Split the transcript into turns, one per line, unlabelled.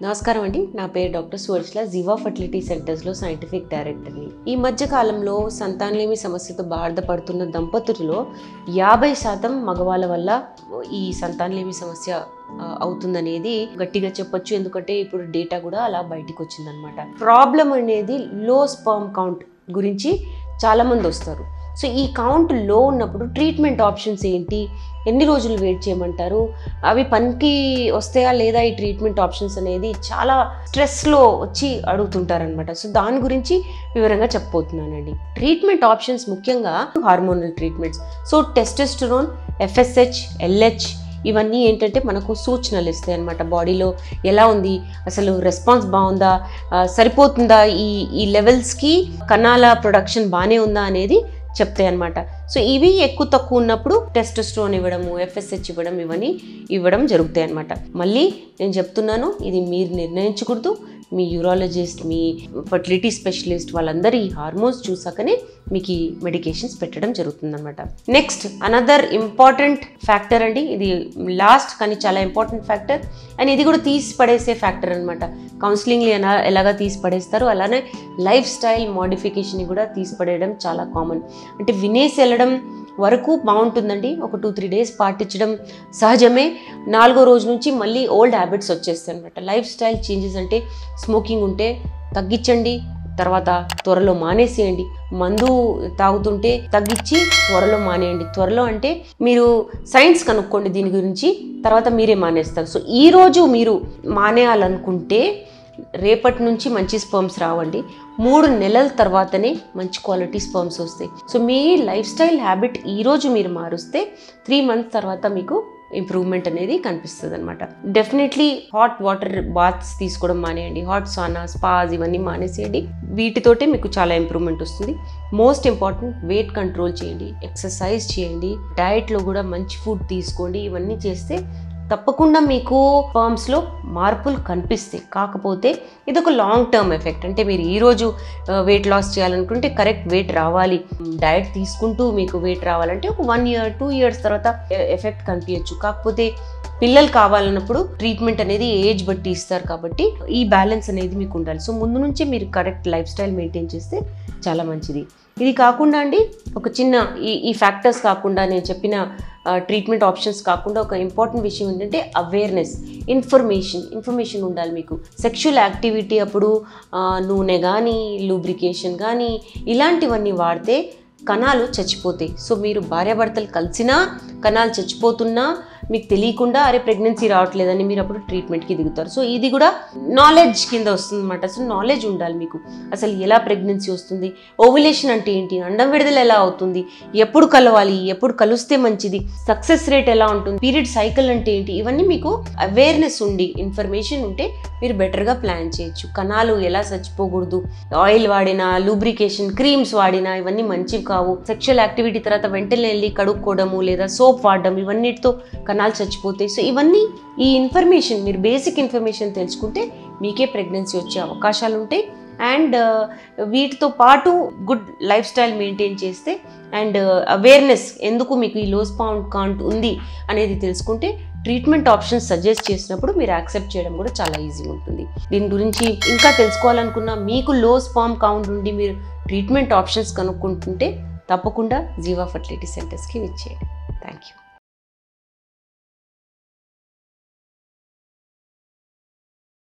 నమస్కారం అండి నా పేరు డాక్టర్ సువర్చల జీవా ఫర్టిలిటీ సెంటర్స్లో సైంటిఫిక్ డైరెక్టర్ని ఈ మధ్య కాలంలో సంతానలేమి సమస్యతో బాధపడుతున్న దంపతులలో యాభై శాతం మగవాళ్ళ వల్ల ఈ సంతానలేమి సమస్య ఆ, అవుతుందనేది గట్టిగా చెప్పొచ్చు ఎందుకంటే ఇప్పుడు డేటా కూడా అలా బయటికి వచ్చిందనమాట ప్రాబ్లం అనేది లో స్పర్మ్ కౌంట్ గురించి చాలామంది వస్తారు సో ఈ కౌంట్ లో ఉన్నప్పుడు ట్రీట్మెంట్ ఆప్షన్స్ ఏంటి ఎన్ని రోజులు వెయిట్ చేయమంటారు అవి పనికి వస్తాయా లేదా ఈ ట్రీట్మెంట్ ఆప్షన్స్ అనేది చాలా స్ట్రెస్లో వచ్చి అడుగుతుంటారనమాట సో దాని గురించి వివరంగా చెప్పబోతున్నానండి ట్రీట్మెంట్ ఆప్షన్స్ ముఖ్యంగా hormonal treatments so testosterone FSH LH ఇవన్నీ ఏంటంటే మనకు సూచనలు ఇస్తాయి అనమాట బాడీలో ఎలా ఉంది అసలు రెస్పాన్స్ బాగుందా ఆ, సరిపోతుందా ఈ ఈ లెవెల్స్కి కణాల ప్రొడక్షన్ బాగానే ఉందా అనేది చెప్తాయి అనమాట సో ఇవి ఎక్కువ తక్కువ ఉన్నప్పుడు టెస్టోస్ట్రోన్ ఇవ్వడము ఎఫ్ఎస్హెచ్ ఇవ్వడం ఇవన్నీ ఇవ్వడం జరుగుతాయి అనమాట మళ్ళీ నేను చెప్తున్నాను ఇది మీరు నిర్ణయించకూడదు మీ యూరాలజిస్ట్ మీ ఫర్టిలిటీ స్పెషలిస్ట్ వాళ్ళందరూ ఈ హార్మోన్స్ చూసాకనే మీకు ఈ మెడికేషన్స్ పెట్టడం జరుగుతుందన్నమాట నెక్స్ట్ అనదర్ ఇంపార్టెంట్ ఫ్యాక్టర్ అండి ఇది లాస్ట్ కానీ చాలా ఇంపార్టెంట్ ఫ్యాక్టర్ అండ్ ఇది కూడా తీసి పడేసే ఫ్యాక్టర్ అనమాట కౌన్సిలింగ్ ఎలా ఎలాగా తీసి పడేస్తారో అలానే లైఫ్ స్టైల్ మోడిఫికేషన్ కూడా తీసి పడేయడం చాలా కామన్ అంటే వినేసి వెళ్ళడం వరకు బాగుంటుందండి ఒక టూ త్రీ డేస్ పాటించడం సహజమే నాలుగో రోజు నుంచి మళ్ళీ ఓల్డ్ హ్యాబిట్స్ వచ్చేస్తాయి అనమాట లైఫ్ స్టైల్ చేంజెస్ అంటే స్మోకింగ్ ఉంటే తగ్గించండి తర్వాత త్వరలో మానేసేయండి మందు తాగుతుంటే తగ్గించి త్వరలో మానేయండి త్వరలో అంటే మీరు సైన్స్ కనుక్కోండి దీని గురించి తర్వాత మీరే మానేస్తారు సో ఈ రోజు మీరు మానేయాలనుకుంటే రేపటి నుంచి మంచి స్పర్మ్స్ రావండి మూడు నెలల తర్వాతనే మంచి క్వాలిటీ స్పర్మ్స్ వస్తాయి సో మీ లైఫ్ స్టైల్ హ్యాబిట్ ఈరోజు మీరు మారుస్తే త్రీ మంత్స్ తర్వాత మీకు ఇంప్రూవ్మెంట్ అనేది కనిపిస్తుంది అనమాట డెఫినెట్లీ హాట్ వాటర్ బాత్స్ తీసుకోవడం మానేయండి హాట్ సానా స్పాస్ ఇవన్నీ మానేసేయండి వీటితోటే మీకు చాలా ఇంప్రూవ్మెంట్ వస్తుంది మోస్ట్ ఇంపార్టెంట్ వెయిట్ కంట్రోల్ చేయండి ఎక్సర్సైజ్ చేయండి డయట్లో కూడా మంచి ఫుడ్ తీసుకోండి ఇవన్నీ చేస్తే తప్పకుండా మీకు ఫర్మ్స్లో మార్పులు కనిపిస్తాయి కాకపోతే ఇది ఒక లాంగ్ టర్మ్ ఎఫెక్ట్ అంటే మీరు ఈరోజు వెయిట్ లాస్ చేయాలనుకుంటే కరెక్ట్ వెయిట్ రావాలి డయట్ తీసుకుంటూ మీకు వెయిట్ రావాలంటే ఒక వన్ ఇయర్ టూ ఇయర్స్ తర్వాత ఎఫెక్ట్ కనిపించచ్చు కాకపోతే పిల్లలు కావాలన్నప్పుడు ట్రీట్మెంట్ అనేది ఏజ్ బట్టి ఇస్తారు కాబట్టి ఈ బ్యాలెన్స్ అనేది మీకు ఉండాలి సో ముందు నుంచే మీరు కరెక్ట్ లైఫ్ స్టైల్ మెయింటైన్ చేస్తే చాలా మంచిది ఇది కాకుండా అండి ఒక చిన్న ఈ ఈ ఫ్యాక్టర్స్ కాకుండా నేను చెప్పిన ట్రీట్మెంట్ ఆప్షన్స్ కాకుండా ఒక ఇంపార్టెంట్ విషయం ఏంటంటే అవేర్నెస్ ఇన్ఫర్మేషన్ ఇన్ఫర్మేషన్ ఉండాలి మీకు సెక్షువల్ యాక్టివిటీ అప్పుడు ఆ, నూనె కానీ లూబ్రికేషన్ కానీ ఇలాంటివన్నీ వాడితే కణాలు చచ్చిపోతాయి సో మీరు భార్యాభర్తలు కలిసినా కణాలు చచ్చిపోతున్నా మీకు తెలియకుండా అరే ప్రెగ్నెన్సీ రావట్లేదని మీరు అప్పుడు ట్రీట్మెంట్కి దిగుతారు సో ఇది కూడా నాలెడ్జ్ కింద వస్తుంది అనమాట సో నాలెడ్జ్ ఉండాలి మీకు అసలు ఎలా ప్రెగ్నెన్సీ వస్తుంది ఓవులేషన్ అంటే ఏంటి అండం విడుదల ఎలా అవుతుంది ఎప్పుడు కలవాలి ఎప్పుడు కలిస్తే మంచిది సక్సెస్ రేట్ ఎలా ఉంటుంది పీరియడ్ సైకిల్ అంటే ఏంటి ఇవన్నీ మీకు అవేర్నెస్ ఉండి ఇన్ఫర్మేషన్ ఉంటే మీరు బెటర్గా ప్లాన్ చేయొచ్చు కణాలు ఎలా చచ్చిపోకూడదు ఆయిల్ వాడినా లూబ్రికేషన్ క్రీమ్స్ వాడినా ఇవన్నీ మంచివి కావు సెక్షువల్ యాక్టివిటీ తర్వాత వెంటనే వెళ్ళి కడుక్కోవడము లేదా సోప్ వాడడం ఇవన్నిటితో కణాలు చచ్చిపోతాయి సో ఇవన్నీ ఈ ఇన్ఫర్మేషన్ మీరు బేసిక్ ఇన్ఫర్మేషన్ తెలుసుకుంటే మీకే ప్రెగ్నెన్సీ వచ్చే అవకాశాలు ఉంటాయి అండ్ వీటితో పాటు గుడ్ లైఫ్ స్టైల్ మెయింటైన్ చేస్తే అండ్ అవేర్నెస్ ఎందుకు మీకు ఈ లో స్పామ్ కాంట్ ఉంది అనేది తెలుసుకుంటే ట్రీట్మెంట్ ఆప్షన్స్ సజెస్ట్ చేసినప్పుడు మీరు యాక్సెప్ట్ చేయడం కూడా చాలా ఈజీ ఉంటుంది దీని గురించి ఇంకా తెలుసుకోవాలనుకున్న మీకు లో స్పామ్ కౌంట్ ఉండి మీరు ట్రీట్మెంట్ ఆప్షన్స్ కనుక్కుంటుంటే తప్పకుండా జీవా ఫర్టిలిటీ సెంటర్స్కి విచ్చేయండి థ్యాంక్ యూ